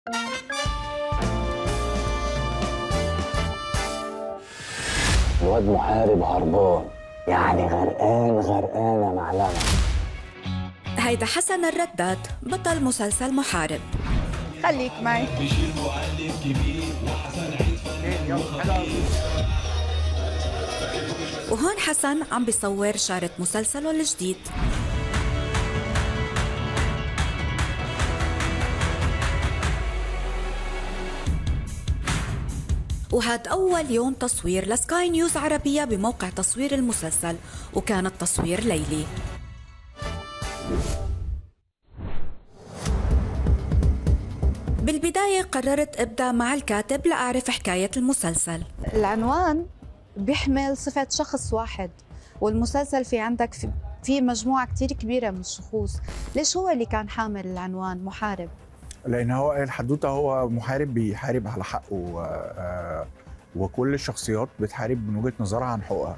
الواد محارب هربان يعني غرقان غرقان يا معلمة هيدا حسن الرداد بطل مسلسل محارب خليك معي وهون حسن عم بيصور شارة مسلسله الجديد وهاد أول يوم تصوير لسكاي نيوز عربية بموقع تصوير المسلسل وكان التصوير ليلي بالبداية قررت أبدأ مع الكاتب لأعرف حكاية المسلسل العنوان بيحمل صفة شخص واحد والمسلسل في عندك في, في مجموعة كتير كبيرة من الشخوص ليش هو اللي كان حامل العنوان محارب؟ لان هو الحدوته هو محارب بيحارب على حقه آه، وكل الشخصيات بتحارب من وجهه نظرها عن حقوقها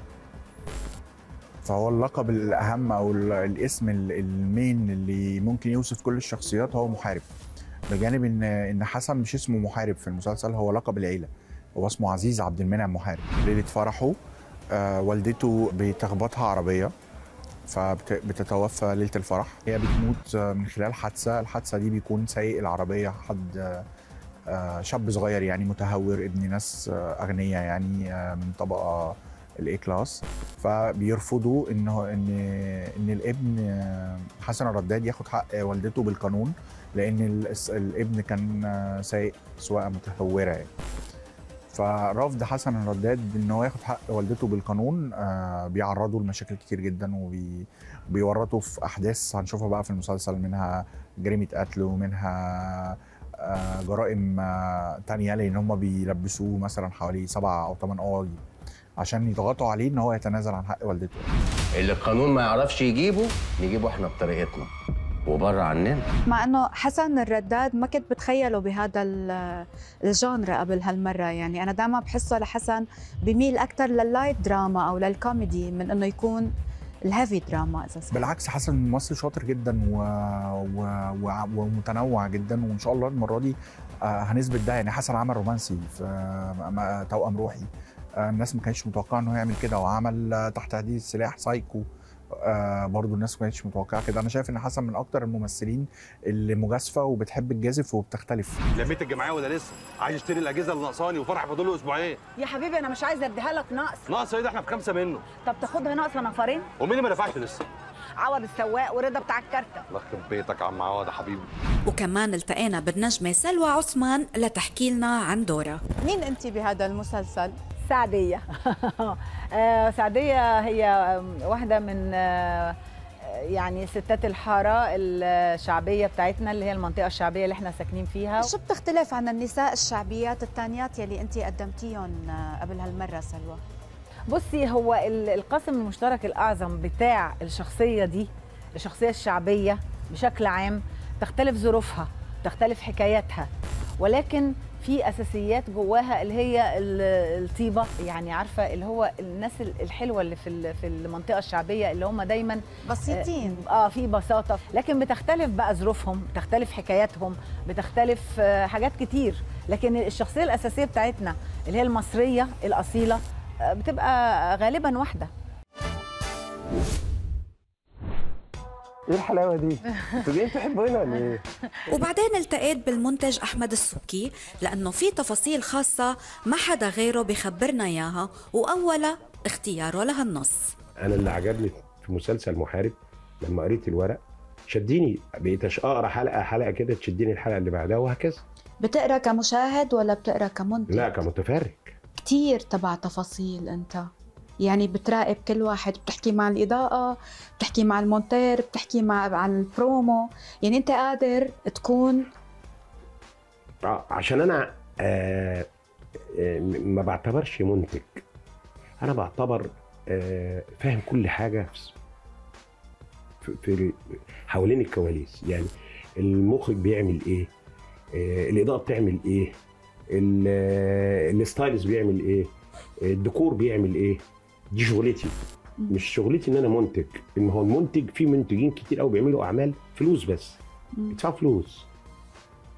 فهو اللقب الاهم او ال- الاسم ال- المين اللي ممكن يوصف كل الشخصيات هو محارب بجانب ان ان حسن مش اسمه محارب في المسلسل هو لقب العيله هو اسمه عزيز عبد المنعم محارب ليله فرحه آه والدته بتخبطها عربيه فبتتوفى ليله الفرح هي بتموت آه، من خلال حادثه الحادثه دي بيكون سايق العربيه حد آه، آه، شاب صغير يعني متهور ابن ناس آه، اغنياء يعني آه، من طبقه الاي كلاس فبيرفضوا انه ان ان الابن آه، حسن الرداد ياخد حق والدته بالقانون لان ال- الس- الابن كان آه، سايق سواقه متهوره يعني فرفض حسن الرداد ان هو ياخد حق والدته بالقانون آه بيعرضوا لمشاكل كتير جدا وبيورطوا في احداث هنشوفها بقى في المسلسل منها جريمه قتل ومنها آه جرائم آه تانية لان هم بيلبسوه مثلا حوالي سبع او ثمان قواضي عشان يضغطوا عليه ان هو يتنازل عن حق والدته اللي القانون ما يعرفش يجيبه نجيبه احنا بطريقتنا وبره عننا مع انه حسن الرداد ما كنت بتخيله بهذا ال- الجانرا قبل هالمره يعني انا دائما بحسه لحسن بميل اكثر لللايت دراما او للكوميدي من انه يكون الهيفي دراما اذا صح بالعكس حسن ممثل شاطر جدا و... و... و... ومتنوع جدا وان شاء الله المره دي آه، هنثبت ده يعني حسن عمل رومانسي في آه، م- توأم روحي آه، الناس ما كانتش متوقعه انه يعمل كده وعمل آه، تحت تهديد السلاح سايكو آه برضو الناس ما كانتش متوقعه كده انا شايف ان حسن من اكتر الممثلين اللي مجازفه وبتحب الجازف وبتختلف لميت الجمعيه ولا لسه عايز اشتري الاجهزه اللي ناقصاني وفرح فاضل له اسبوعين يا حبيبي انا مش عايزه اديها لك نقص ناقص ايه ده احنا في خمسه منه طب تاخدها ناقصه نفرين ومين اللي ما دفعش لسه عوض السواق ورضا بتاع الكارته الله يخرب بيتك يا عم عوض يا حبيبي وكمان التقينا بالنجمة سلوى عثمان لتحكي لنا عن دورها مين انت بهذا المسلسل؟ سعديه آه، سعديه هي آم، واحده من آه، يعني ستات الحاره الشعبيه بتاعتنا اللي هي المنطقه الشعبيه اللي احنا ساكنين فيها شو بتختلف عن النساء الشعبيات الثانيات يلي انت قدمتيهم آه، قبل هالمره سلوى؟ بصي هو ال- القاسم المشترك الاعظم بتاع الشخصيه دي الشخصيه الشعبيه بشكل عام تختلف ظروفها تختلف حكاياتها ولكن في اساسيات جواها اللي هي ال- الطيبه يعني عارفه اللي هو الناس ال- الحلوه اللي في ال- في المنطقه الشعبيه اللي هم دايما بسيطين اه في بساطه لكن بتختلف بقى ظروفهم بتختلف حكاياتهم بتختلف آه، حاجات كتير لكن الشخصيه الاساسيه بتاعتنا اللي هي المصريه الاصيله آه، بتبقى غالبا واحده ايه الحلاوه دي؟ انتوا جايين تحبونا ولا ايه؟ وبعدين التقيت بالمنتج أحمد السبكي لأنه في تفاصيل خاصة ما حدا غيره بخبرنا إياها وأولها اختياره لهالنص انا اللي عجبني في مسلسل محارب لما قريت الورق شديني بقيت أش- اقرا حلقه حلقه كده تشدني الحلقه اللي بعدها وهكذا بتقرا كمشاهد ولا بتقرا كمنتج؟ لا كمتفرج كتير تبع تفاصيل انت يعني بتراقب كل واحد بتحكي مع الإضاءة بتحكي مع المونتير بتحكي مع عن البرومو يعني انت قادر تكون آه، عشان انا آه آه ما بعتبرش منتج انا بعتبر آه فاهم كل حاجه في, في ال- حوالين الكواليس يعني المخرج بيعمل ايه آه الاضاءه بتعمل ايه ال- آه، الستايلز بيعمل ايه الديكور بيعمل ايه دي شغلتي مش شغلتي ان انا منتج ان هو المنتج في منتجين كتير قوي بيعملوا اعمال فلوس بس مم. بيدفعوا فلوس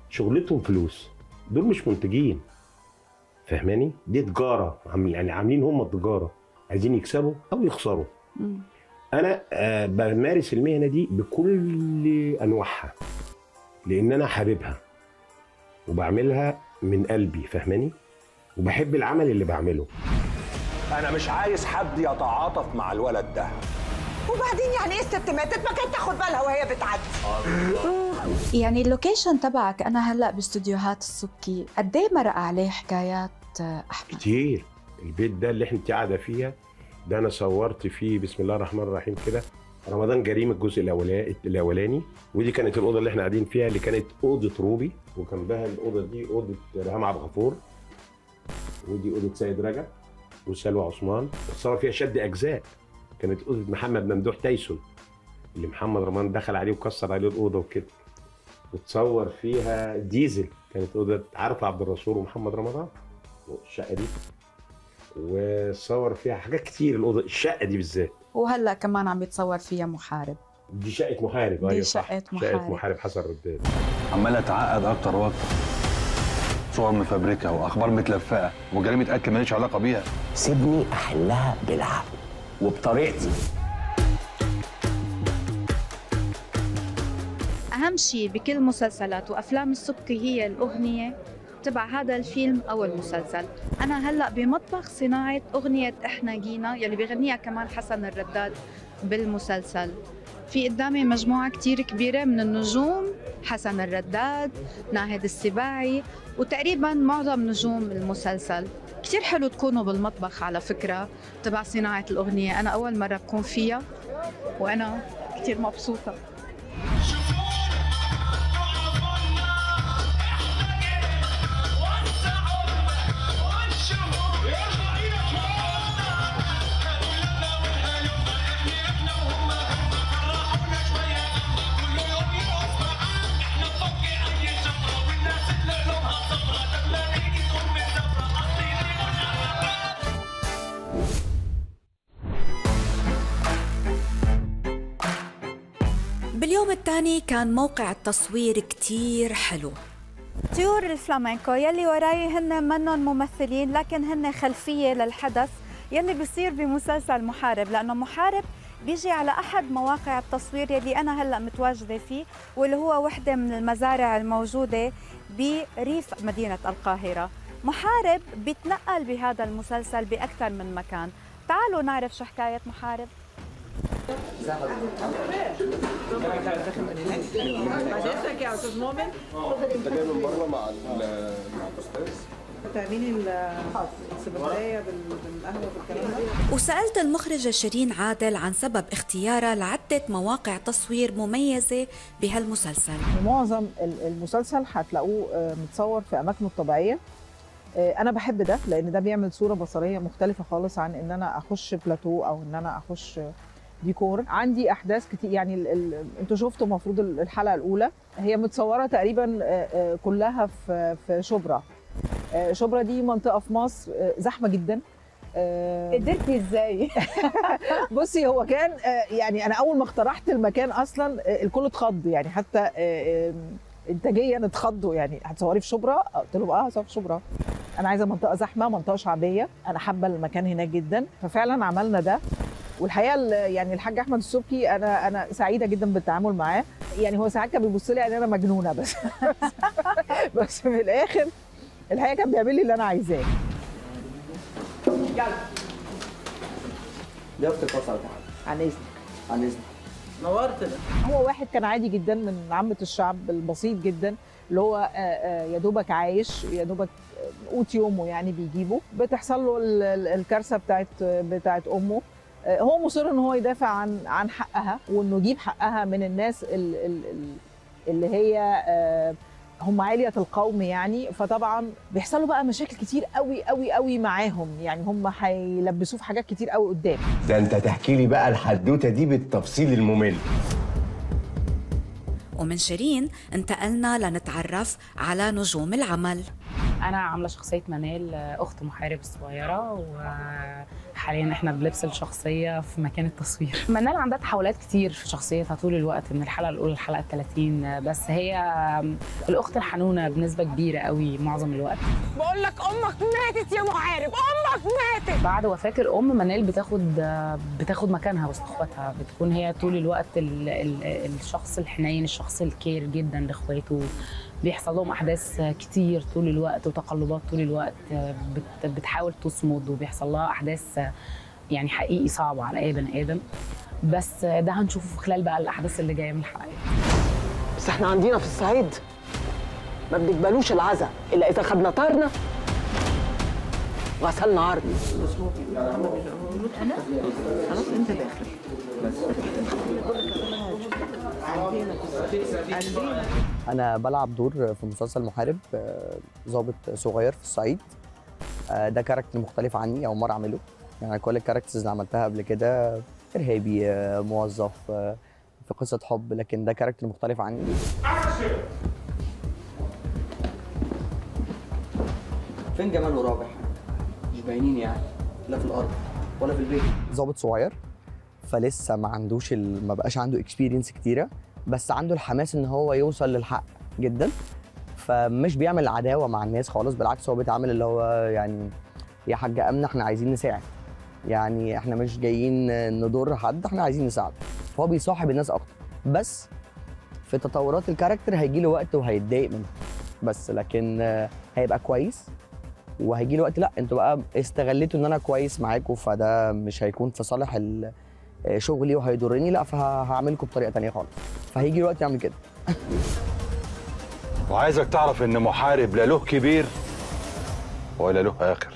شغلتهم فلوس دول مش منتجين فاهماني دي تجاره عامل- يعني عاملين هم التجاره عايزين يكسبوا او يخسروا مم. انا آه، بمارس المهنه دي بكل انواعها لان انا حاببها وبعملها من قلبي فاهماني وبحب العمل اللي بعمله انا مش عايز حد يتعاطف مع الولد ده وبعدين يعني ايه الست ماتت ما كانت تاخد بالها وهي بتعدي يعني اللوكيشن تبعك انا هلا باستديوهات السبكي قد ايه مرق عليه حكايات آه، احمد كتير البيت ده اللي احنا قاعده فيها ده انا صورت فيه بسم الله الرحمن الرحيم كده رمضان جريم الجزء الاولاني الاولاني ودي كانت الاوضه اللي احنا قاعدين فيها اللي كانت اوضه روبي وجنبها الاوضه دي اوضه ريهام عبد الغفور ودي اوضه سيد رجب وسلوى عثمان اتصور فيها شد اجزاء كانت اوضه محمد ممدوح تايسون اللي محمد رمضان دخل عليه وكسر عليه الاوضه وكده وتصور فيها ديزل كانت اوضه عارفه عبد الرسول ومحمد رمضان الشقه دي وصور فيها حاجات كتير الاوضه الشقه دي بالذات وهلا كمان عم يتصور فيها محارب دي شقه محارب دي ايوه صح شقة شقه محارب. محارب حسن رداد عمال اتعقد اكتر واكتر صور مفبركه واخبار متلفقه وجريمه قتل ماليش علاقه بيها سيبني احلها بالعقل وبطريقتي أهم شيء بكل مسلسلات وأفلام السبكي هي الأغنية تبع هذا الفيلم أو المسلسل أنا هلأ بمطبخ صناعة أغنية إحنا جينا يلي بغنيها كمان حسن الرداد بالمسلسل في قدامي مجموعة كتير كبيرة من النجوم حسن الرداد ناهد السباعي وتقريبا معظم نجوم المسلسل كتير حلو تكونوا بالمطبخ على فكرة تبع صناعة الأغنية أنا أول مرة بكون فيها وأنا كتير مبسوطة باليوم الثاني كان موقع التصوير كتير حلو طيور الفلامينكو يلي وراي هن منن ممثلين لكن هن خلفية للحدث يلي بيصير بمسلسل محارب لأنه محارب بيجي على أحد مواقع التصوير يلي أنا هلأ متواجدة فيه واللي هو وحدة من المزارع الموجودة بريف مدينة القاهرة محارب بيتنقل بهذا المسلسل بأكثر من مكان تعالوا نعرف شو حكاية محارب حضرتك يا استاذ مؤمن انت جاي من بره مع مع الاستاذ تعملي السبكريه بالقهوه بالكلام ده وسألت المخرجة شيرين عادل عن سبب اختيارها لعدة مواقع تصوير مميزة بهالمسلسل معظم ال- المسلسل هتلاقوه آه، متصور في اماكنه الطبيعيه آه، انا بحب ده لان ده بيعمل صوره بصريه مختلفه خالص عن ان انا اخش بلاتو او ان انا اخش ديكور عندي احداث كتير يعني ال- ال- انتوا شفتوا المفروض ال- الحلقه الاولى هي متصوره تقريبا آه، آه، كلها في في شبرا آه، شبرا دي منطقه في مصر آه، زحمه جدا آه، قدرتي ازاي؟ بصي هو كان آه، يعني انا اول ما اقترحت المكان اصلا آه، الكل اتخض يعني حتى آه، آه، انتاجيا اتخضوا يعني هتصوري في شبرا قلت لهم اه هصور في شبرا انا عايزه منطقه زحمه منطقه شعبيه انا حابه المكان هناك جدا ففعلا عملنا ده والحقيقه ال- يعني الحاج احمد السبكي انا انا سعيده جدا بالتعامل معاه يعني هو ساعات كان بيبص لي ان انا مجنونه بس بس في الاخر الحقيقه كان بيعمل لي اللي انا عايزاه يلا ضيافة الفصل تعالى عن اذنك عن اذنك نورتنا هو واحد كان عادي جدا من عامة الشعب البسيط جدا اللي هو آه، آه، يا دوبك عايش يا دوبك آه، قوت يومه يعني بيجيبه بتحصل له ال- ال- الكارثه بتاعت بتاعت امه آه، هو مصر ان هو يدافع عن عن حقها وانه يجيب حقها من الناس ال- ال- ال- اللي هي آه، هم عالية القوم يعني فطبعا بيحصل له بقى مشاكل كتير قوي قوي قوي معاهم يعني هم هيلبسوه في حاجات كتير قوي قدام ده انت تحكي لي بقى الحدوته دي بالتفصيل الممل ومن شيرين انتقلنا لنتعرف على نجوم العمل انا عامله شخصيه منال اخت محارب الصغيره حاليا احنا بلبس الشخصيه في مكان التصوير منال عندها تحولات كتير في شخصيتها طول الوقت من الحلقه الاولى للحلقه 30 بس هي الاخت الحنونه بنسبه كبيره قوي معظم الوقت بقول لك امك ماتت يا محارب امك ماتت بعد وفاه الام منال بتاخد بتاخد مكانها وسط اخواتها بتكون هي طول الوقت ال ال الشخص الحنين الشخص الكير جدا لاخواته بيحصل لهم احداث كتير طول الوقت وتقلبات طول الوقت بت بتحاول تصمد وبيحصل لها احداث يعني حقيقي صعبه على اي بني ادم بس ده هنشوفه في خلال بقى الاحداث اللي جايه من الحلقات بس احنا عندنا في الصعيد ما بنقبلوش العزا الا اذا خدنا طارنا وغسلنا عرض خلاص انت داخل انا بلعب دور في مسلسل محارب آه، ضابط صغير في الصعيد آه، ده كاركتر مختلف عني اول مره اعمله يعني كل الكاركترز اللي عملتها قبل كده ارهابي آه، موظف آه، في قصه حب لكن ده كاركتر مختلف عني فين جمال ورابح؟ مش باينين يعني لا في الارض ولا في البيت ضابط صغير فلسه ما عندوش ال... ما بقاش عنده اكسبيرينس كتيره بس عنده الحماس ان هو يوصل للحق جدا فمش بيعمل عداوه مع الناس خالص بالعكس هو بيتعامل اللي هو يعني يا حاجه امنه احنا عايزين نساعد يعني احنا مش جايين نضر حد احنا عايزين نساعده فهو بيصاحب الناس اكتر بس في تطورات الكاركتر هيجي له وقت وهيتضايق منه بس لكن آه، هيبقى كويس وهيجي له وقت لا انتوا بقى استغليتوا ان انا كويس معاكم فده مش هيكون في صالح ال- آه، شغلي وهيضرني لا فهعملكم بطريقه تانية خالص فهيجي له وقت يعمل كده وعايزك تعرف ان محارب لا له كبير ولا له اخر